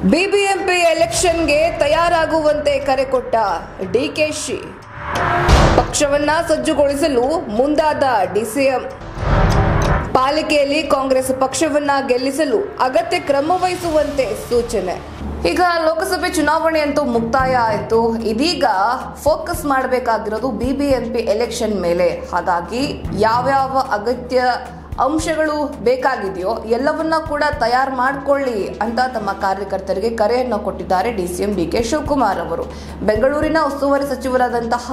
BBMP ಎಲೆಕ್ಷನ್ಗೆ ತಯಾರಾಗುವಂತೆ ಕರೆ ಕೊಟ್ಟ ಡಿಕೆಶಿ ಪಕ್ಷವನ್ನ ಸಜ್ಜುಗೊಳಿಸಲು ಮುಂದಾದ ಡಿಸಿಎಂ ಪಾಲಿಕೆಯಲ್ಲಿ ಕಾಂಗ್ರೆಸ್ ಪಕ್ಷವನ್ನ ಗೆಲ್ಲಿಸಲು ಅಗತ್ಯ ಕ್ರಮ ವಹಿಸುವಂತೆ ಸೂಚನೆ ಈಗ ಲೋಕಸಭೆ ಚುನಾವಣೆ ಅಂತೂ ಮುಕ್ತಾಯ ಆಯಿತು ಇದೀಗ ಫೋಕಸ್ ಮಾಡಬೇಕಾಗಿರೋದು ಬಿಬಿಎಂಪಿ ಎಲೆಕ್ಷನ್ ಮೇಲೆ ಹಾಗಾಗಿ ಯಾವ್ಯಾವ ಅಗತ್ಯ ಅಂಶಗಳು ಬೇಕಾಗಿದೆಯೋ ಎಲ್ಲವನ್ನ ಕೂಡ ತಯಾರು ಮಾಡಿಕೊಳ್ಳಿ ಅಂತ ತಮ್ಮ ಕಾರ್ಯಕರ್ತರಿಗೆ ಕರೆಯನ್ನು ಕೊಟ್ಟಿದ್ದಾರೆ D C M D K Shivakumar ಅವರು ಬೆಂಗಳೂರಿನ ಉಸ್ತುವಾರಿ ಸಚಿವರಾದಂತಹ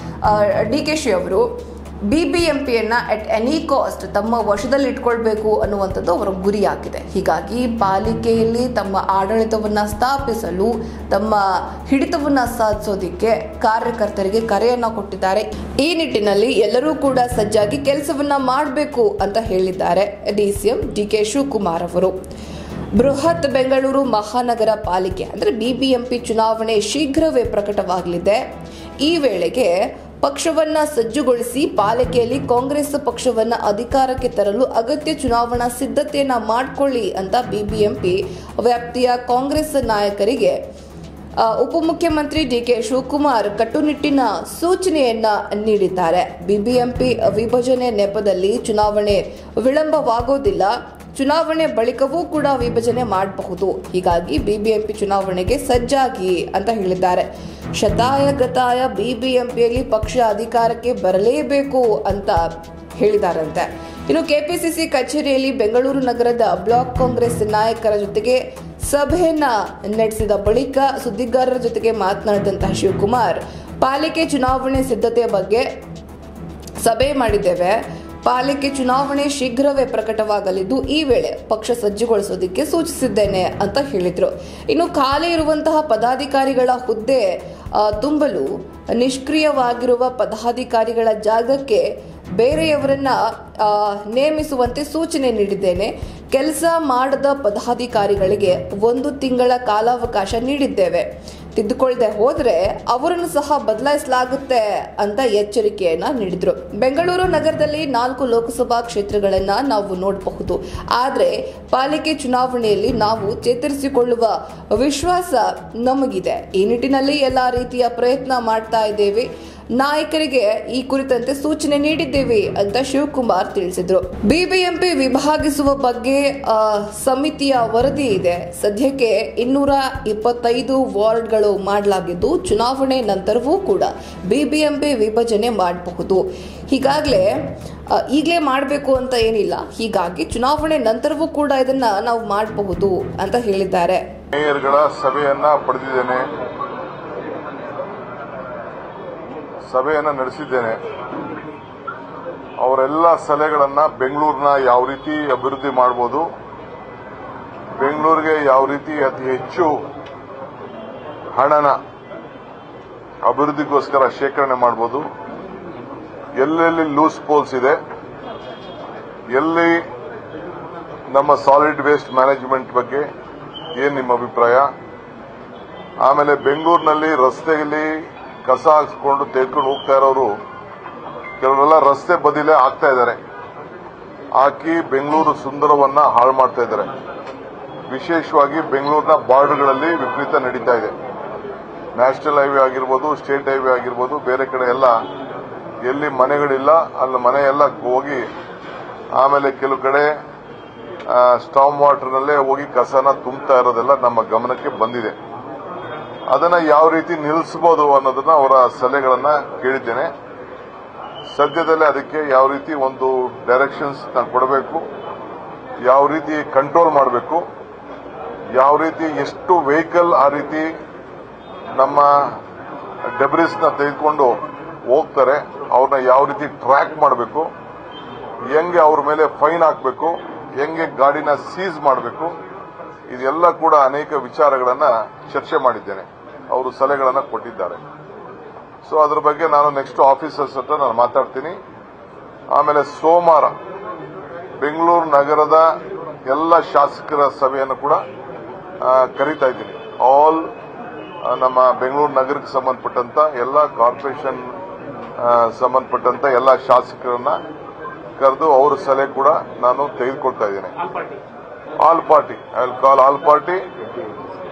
ಡಿ ಕೆ ಶಿ ಅವರು ಬಿಬಿಎಂಪಿಯನ್ನ ಅಟ್ ಎನಿ ಕಾಸ್ಟ್ ತಮ್ಮ ವಶದಲ್ಲಿ ಇಟ್ಕೊಳ್ಬೇಕು ಅನ್ನುವಂಥದ್ದು ಅವರ ಗುರಿಯಾಗಿದೆ ಹೀಗಾಗಿ ಪಾಲಿಕೆಯಲ್ಲಿ ತಮ್ಮ ಆಡಳಿತವನ್ನ ಸ್ಥಾಪಿಸಲು ತಮ್ಮ ಹಿಡಿತವನ್ನ ಸಾಧಿಸೋದಿಕ್ಕೆ ಕಾರ್ಯಕರ್ತರಿಗೆ ಕರೆಯನ್ನ ಕೊಟ್ಟಿದ್ದಾರೆ ಈ ನಿಟ್ಟಿನಲ್ಲಿ ಎಲ್ಲರೂ ಕೂಡ ಸಜ್ಜಾಗಿ ಕೆಲಸವನ್ನ ಮಾಡಬೇಕು ಅಂತ ಹೇಳಿದ್ದಾರೆ ಡಿಸಿಎಂ ಡಿ ಕೆ ಶಿವಕುಮಾರ್ ಅವರು ಬೃಹತ್ ಬೆಂಗಳೂರು ಮಹಾನಗರ ಪಾಲಿಕೆ ಅಂದರೆ ಬಿಬಿಎಂಪಿ ಚುನಾವಣೆ ಶೀಘ್ರವೇ ಪ್ರಕಟವಾಗಲಿದೆ ಈ ವೇಳೆಗೆ ಪಕ್ಷವನ್ನ ಸಜ್ಜುಗೊಳಿಸಿ ಪಾಲಿಕೆಯಲ್ಲಿ ಕಾಂಗ್ರೆಸ್ ಪಕ್ಷವನ್ನ ಅಧಿಕಾರಕ್ಕೆ ತರಲು ಅಗತ್ಯ ಚುನಾವಣಾ ಸಿದ್ಧತೆಯನ್ನ ಮಾಡಿಕೊಳ್ಳಿ ಅಂತ ಬಿಬಿಎಂಪಿ ವ್ಯಾಪ್ತಿಯ ಕಾಂಗ್ರೆಸ್ ನಾಯಕರಿಗೆ ಆ, ಉಪಮುಖ್ಯಮಂತ್ರಿ ಡಿ ಕೆ ಶಿವಕುಮಾರ್ ಕಟ್ಟುನಿಟ್ಟಿನ ಸೂಚನೆಯನ್ನ ನೀಡಿದ್ದಾರೆ ಬಿಬಿಎಂಪಿ ವಿಭಜನೆ ನೆಪದಲ್ಲಿ ಚುನಾವಣೆ ವಿಳಂಬವಾಗೋದಿಲ್ಲ ಚುನಾವಣೆ ಬಳಿಕವೂ ಕೂಡ ವಿಭಜನೆ ಮಾಡಬಹುದು ಹೀಗಾಗಿ ಬಿಬಿಎಂಪಿ ಚುನಾವಣೆಗೆ ಸಜ್ಜಾಗಿ ಅಂತ ಹೇಳಿದ್ದಾರೆ ಶತಾಯ ಗತಾಯ ಬಿಬಿಎಂಪಿಯಲ್ಲಿ ಪಕ್ಷ ಅಧಿಕಾರಕ್ಕೆ ಬರಲೇಬೇಕು ಅಂತ ಹೇಳಿದಾರಂತೆ ಇನ್ನು ಕೆಪಿಸಿಸಿ ಕಚೇರಿಯಲ್ಲಿ ಬೆಂಗಳೂರು ನಗರದ ಬ್ಲಾಕ್ ಕಾಂಗ್ರೆಸ್ ನಾಯಕರ ಜೊತೆಗೆ ಸಭೆಯನ್ನ ನಡೆಸಿದ ಬಳಿಕ ಸುದ್ದಿಗಾರರ ಜೊತೆಗೆ ಮಾತನಾಡಿದಂತಹ ಶಿವಕುಮಾರ್ ಪಾಲಿಕೆ ಚುನಾವಣೆ ಸಿದ್ಧತೆಯ ಬಗ್ಗೆ ಸಭೆ ಮಾಡಿದ್ದೇವೆ ಪಾಲಿಕೆ ಚುನಾವಣೆ ಶೀಘ್ರವೇ ಪ್ರಕಟವಾಗಲಿದ್ದು ಈ ವೇಳೆ ಪಕ್ಷ ಸಜ್ಜುಗೊಳಿಸೋದಕ್ಕೆ ಸೂಚಿಸಿದ್ದೇನೆ ಅಂತ ಹೇಳಿದ್ರು ಇನ್ನು ಖಾಲಿ ಇರುವಂತಹ ಪದಾಧಿಕಾರಿಗಳ ಹುದ್ದೆ ಆ, ತುಂಬಲು ನಿಷ್ಕ್ರಿಯವಾಗಿರುವ ಪದಾಧಿಕಾರಿಗಳ ಜಾಗಕ್ಕೆ ಬೇರೆಯವರನ್ನ ಆ, ನೇಮಿಸುವಂತೆ ಸೂಚನೆ ನೀಡಿದ್ದೇನೆ ಕೆಲಸ ಮಾಡದ ಪದಾಧಿಕಾರಿಗಳಿಗೆ ಒಂದು ತಿಂಗಳ ಕಾಲಾವಕಾಶ ನೀಡಿದ್ದೇವೆ ತಿದ್ದುಕೊಳ್ಳದೆ ಹೋದ್ರೆ ಅವರನ್ನು ಸಹ ಬದಲಾಯಿಸಲಾಗುತ್ತೆ ಅಂತ ಎಚ್ಚರಿಕೆಯನ್ನ ನೀಡಿದ್ರು ಬೆಂಗಳೂರು ನಗರದಲ್ಲಿ ನಾಲ್ಕು ಲೋಕಸಭಾ ಕ್ಷೇತ್ರಗಳನ್ನ ನಾವು ನೋಡಬಹುದು ಆದ್ರೆ ಪಾಲಿಕೆ ಚುನಾವಣೆಯಲ್ಲಿ ನಾವು ಚೇತರಿಸಿಕೊಳ್ಳುವ ವಿಶ್ವಾಸ ನಮಗಿದೆ ಈ ನಿಟ್ಟಿನಲ್ಲಿ ಎಲ್ಲಾ ರೀತಿಯ ಪ್ರಯತ್ನ ಮಾಡ್ತಾ ಇದ್ದೇವೆ ನಾಯಕರಿಗೆ ಈ ಕುರಿತಂತೆ ಸೂಚನೆ ನೀಡಿದ್ದೇವೆ ಅಂತ ಶಿವಕುಮಾರ್ ತಿಳಿಸಿದ್ರು ಬಿಬಿಎಂಪಿ ವಿಭಾಗಿಸುವ ಬಗ್ಗೆ ಆ, ಸಮಿತಿಯ ವರದಿ ಇದೆ ಸದ್ಯಕ್ಕೆ ಇನ್ನೂರ ಇಪ್ಪತ್ತೈದು ವಾರ್ಡ್ಗಳು ಮಾಡಲಾಗಿದ್ದು ಚುನಾವಣೆ ನಂತರವೂ ಕೂಡ ಬಿಬಿಎಂಪಿ ವಿಭಜನೆ ಮಾಡಬಹುದು ಹೀಗಾಗಲೇ ಈಗಲೇ ಮಾಡಬೇಕು ಅಂತ ಏನಿಲ್ಲ ಹೀಗಾಗಿ ಚುನಾವಣೆ ನಂತರವೂ ಕೂಡ ಇದನ್ನ ನಾವು ಮಾಡಬಹುದು ಅಂತ ಹೇಳಿದ್ದಾರೆ ಮೇಯರ್ಗಳ ಸಭೆಯನ್ನ ಪಡೆದಿದ್ದೇನೆ ಸಭೆಯನ್ನ ನಡೆಸಿದ್ದೇನೆ ಅವರೆಲ್ಲ ಸಲಹೆಗಳನ್ನ ಬೆಂಗಳೂರಿನ ಯಾವ ರೀತಿ ಅಭಿವೃದ್ಧಿ ಮಾಡಬಹುದು ಬೆಂಗಳೂರಿಗೆ ಯಾವ ರೀತಿ ಅತಿ ಹೆಚ್ಚು ಹಣನ ಅಭಿವೃದ್ಧಿಗೋಸ್ಕರ ಶೇಖರಣೆ ಮಾಡಬಹುದು ಎಲ್ಲೆಲ್ಲಿ ಲೂಸ್ ಪೋಲ್ಸ್ ಇದೆ ಎಲ್ಲಿ ನಮ್ಮ ಸಾಲಿಡ್ ವೇಸ್ಟ್ ಮ್ಯಾನೇಜ್ಮೆಂಟ್ ಬಗ್ಗೆ ಏನ್ ನಿಮ್ಮ ಅಭಿಪ್ರಾಯ ಆಮೇಲೆ ಬೆಂಗಳೂರಿನಲ್ಲಿ ರಸ್ತೆಯಲ್ಲಿ ಕಸ ಹಾಕ್ಸ್ಕೊಂಡು ತೆಗೆದುಕೊಂಡು ಹೋಗ್ತಾ ಇರೋರು ಕೆಲವರೆಲ್ಲ ರಸ್ತೆ ಬದಿಲೇ ಹಾಕ್ತಾ ಇದ್ದಾರೆ ಹಾಕಿ ಬೆಂಗಳೂರು ಸುಂದರವನ್ನ ಹಾಳು ಮಾಡ್ತಾ ಇದ್ದಾರೆ ವಿಶೇಷವಾಗಿ ಬೆಂಗಳೂರಿನ ಬಾರ್ಡರ್ಗಳಲ್ಲಿ ವಿಪರೀತ ನಡೀತಾ ಇದೆ ನ್ಯಾಷನಲ್ ಹೈವೇ ಆಗಿರ್ಬೋದು ಸ್ಟೇಟ್ ಹೈವೇ ಆಗಿರ್ಬೋದು ಬೇರೆ ಕಡೆ ಎಲ್ಲ ಎಲ್ಲಿ ಮನೆಗಳಿಲ್ಲ ಅಲ್ಲಿ ಮನೆ ಎಲ್ಲ ಹೋಗಿ ಆಮೇಲೆ ಕೆಲವು ಕಡೆ ಸ್ಟಾಮ್ ವಾಟರ್ನಲ್ಲೇ ಹೋಗಿ ಕಸನ ತುಂಬ್ತಾ ಇರೋದೆಲ್ಲ ನಮ್ಮ ಗಮನಕ್ಕೆ ಬಂದಿದೆ ಅದನ್ನ ಯಾವ ರೀತಿ ನಿಲ್ಲಿಸಬಹುದು ಅನ್ನೋದನ್ನ ಅವರ ಸಲಹೆಗಳನ್ನ ಕೇಳಿದ್ದೇನೆ ಸದ್ಯದಲ್ಲೇ ಅದಕ್ಕೆ ಯಾವ ರೀತಿ ಒಂದು ಡೈರೆಕ್ಷನ್ಸ್ ಕೊಡಬೇಕು ಯಾವ ರೀತಿ ಕಂಟ್ರೋಲ್ ಮಾಡಬೇಕು ಯಾವ ರೀತಿ ಎಷ್ಟು ವೆಹಿಕಲ್ ಆ ರೀತಿ ನಮ್ಮ ಡೆಬ್ರಿಸ್ನ ತೆಗೆದುಕೊಂಡು ಹೋಗ್ತಾರೆ ಅವ್ರನ್ನ ಯಾವ ರೀತಿ ಟ್ರ್ಯಾಕ್ ಮಾಡಬೇಕು ಹೆಂಗೆ ಅವ್ರ ಮೇಲೆ ಫೈನ್ ಹಾಕಬೇಕು ಹೆಂಗೆ ಗಾಡಿನ ಸೀಸ್ ಮಾಡಬೇಕು ಇದೆಲ್ಲ ಕೂಡ ಅನೇಕ ವಿಚಾರಗಳನ್ನ ಚರ್ಚೆ ಮಾಡಿದ್ದೇನೆ ಅವರು ಸಲಹೆಗಳನ್ನ ಕೊಟ್ಟಿದ್ದಾರೆ ಸೊ ಅದ್ರ ಬಗ್ಗೆ ನಾನು ನೆಕ್ಸ್ಟ್ ಆಫೀಸರ್ಸ್ ಹತ್ರ ನಾನು ಮಾತಾಡ್ತೀನಿ ಆಮೇಲೆ ಸೋಮವಾರ ಬೆಂಗಳೂರು ನಗರದ ಎಲ್ಲ ಶಾಸಕರ ಸಭೆಯನ್ನು ಕೂಡ ಆ, ಕರೀತಾ ಇದ್ದೀನಿ ಆಲ್ ನಮ್ಮ ಬೆಂಗಳೂರು ನಗರಕ್ಕೆ ಸಂಬಂಧಪಟ್ಟಂತ ಎಲ್ಲ ಕಾರ್ಪೊರೇಷನ್ ಸಂಬಂಧಪಟ್ಟಂತ ಎಲ್ಲ ಶಾಸಕರನ್ನ ಕರೆದು ಅವ್ರ ಸಲಹೆ ಕೂಡ ನಾನು ತೆಗೆದುಕೊಳ್ತಾ ಇದ್ದೇನೆ all party I will call all party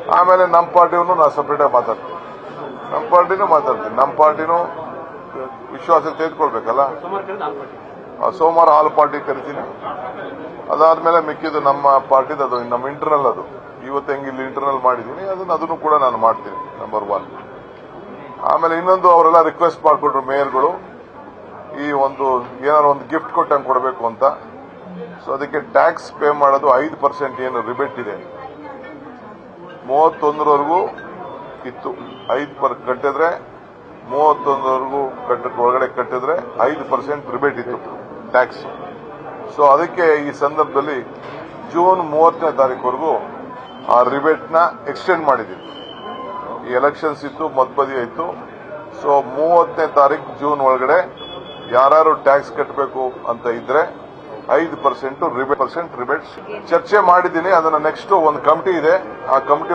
ಆಮೇಲೆ ನಮ್ಮ ಪಾರ್ಟಿಯನ್ನು ನಾನು ಸಪ್ರೇಟಾಗಿ ಮಾತಾಡ್ತೀನಿ ನಮ್ಮ ಪಾರ್ಟಿನೂ ಮಾತಾಡ್ತೀನಿ ನಮ್ಮ ಪಾರ್ಟಿನೂ ವಿಶ್ವಾಸಕ್ಕೆ ತೆಗೆದುಕೊಳ್ಬೇಕಲ್ಲ ಆ, ಸೋಮವಾರ ಆಲ್ ಪಾರ್ಟಿ ಕರಿತೀನಿ ಅದಾದ್ಮೇಲೆ ಮಿಕ್ಕಿದ್ದು ನಮ್ಮ ಪಾರ್ಟಿದು ಅದು ನಮ್ಮ ಇಂಟರ್ನಲ್ ಅದು ಇವತ್ತು ಹೆಂಗೆ ಇಲ್ಲಿ ಇಂಟರ್ನಲ್ ಮಾಡಿದ್ದೀನಿ ಅದನ್ನ ಅದನ್ನು ಕೂಡ ನಾನು ಮಾಡ್ತೀನಿ ನಂಬರ್ ಒನ್ ಆಮೇಲೆ ಇನ್ನೊಂದು ಅವರೆಲ್ಲ ರಿಕ್ವೆಸ್ಟ್ ಮಾಡಿಕೊಟ್ರು ಮೇಯರ್ಗಳು ಈ ಒಂದು ಏನಾದ್ರು ಒಂದು ಗಿಫ್ಟ್ ಕೊಟ್ಟಂಗೆ ಕೊಡಬೇಕು ಅಂತ ಸೊ ಅದಕ್ಕೆ ಟ್ಯಾಕ್ಸ್ ಪೇ ಮಾಡೋದು ಐದು ಪರ್ಸೆಂಟ್ ಏನು ರಿಬೇಟ್ ಇದೆ ಮೂವತ್ತೊಂದರವರೆಗೂ ಇತ್ತು ಐದು ಪರ್ ಕಟ್ಟಿದ್ರೆ ಮೂವತ್ತೊಂದರವರೆಗೂ ಕಟ್ಟ ಒಳಗಡೆ ಕಟ್ಟಿದ್ರೆ ಐದು ಪರ್ಸೆಂಟ್ ರಿಬೇಟ್ ಇತ್ತು ಟ್ಯಾಕ್ಸ್ ಸೊ ಅದಕ್ಕೆ ಈ ಸಂದರ್ಭದಲ್ಲಿ ಜೂನ್ ಮೂವತ್ತನೇ ತಾರೀಕುವರೆಗೂ ಆ ರಿಬೇಟ್ನ ಎಕ್ಸ್ಟೆಂಡ್ ಮಾಡಿದ್ದೀವಿ ಈ ಎಲೆಕ್ಷನ್ಸ್ ಇತ್ತು ಮಧ್ಬದಿ ಇತ್ತು ಸೊ ಮೂವತ್ತನೇ ತಾರೀಕು ಜೂನ್ ಒಳಗಡೆ ಯಾರು ಟ್ಯಾಕ್ಸ್ ಕಟ್ಟಬೇಕು ಅಂತ ಇದ್ರೆ ಐದು ಪರ್ಸೆಂಟ್ ರಿಬೇಟ್ ಪರ್ಸೆಂಟ್ ರಿಬೇಟ್ ಚರ್ಚೆ ಮಾಡಿದ್ದೀನಿ ಅದನ್ನ ನೆಕ್ಸ್ಟ್ ಒಂದು ಕಮಿಟಿ ಇದೆ ಆ ಕಮಿಟಿ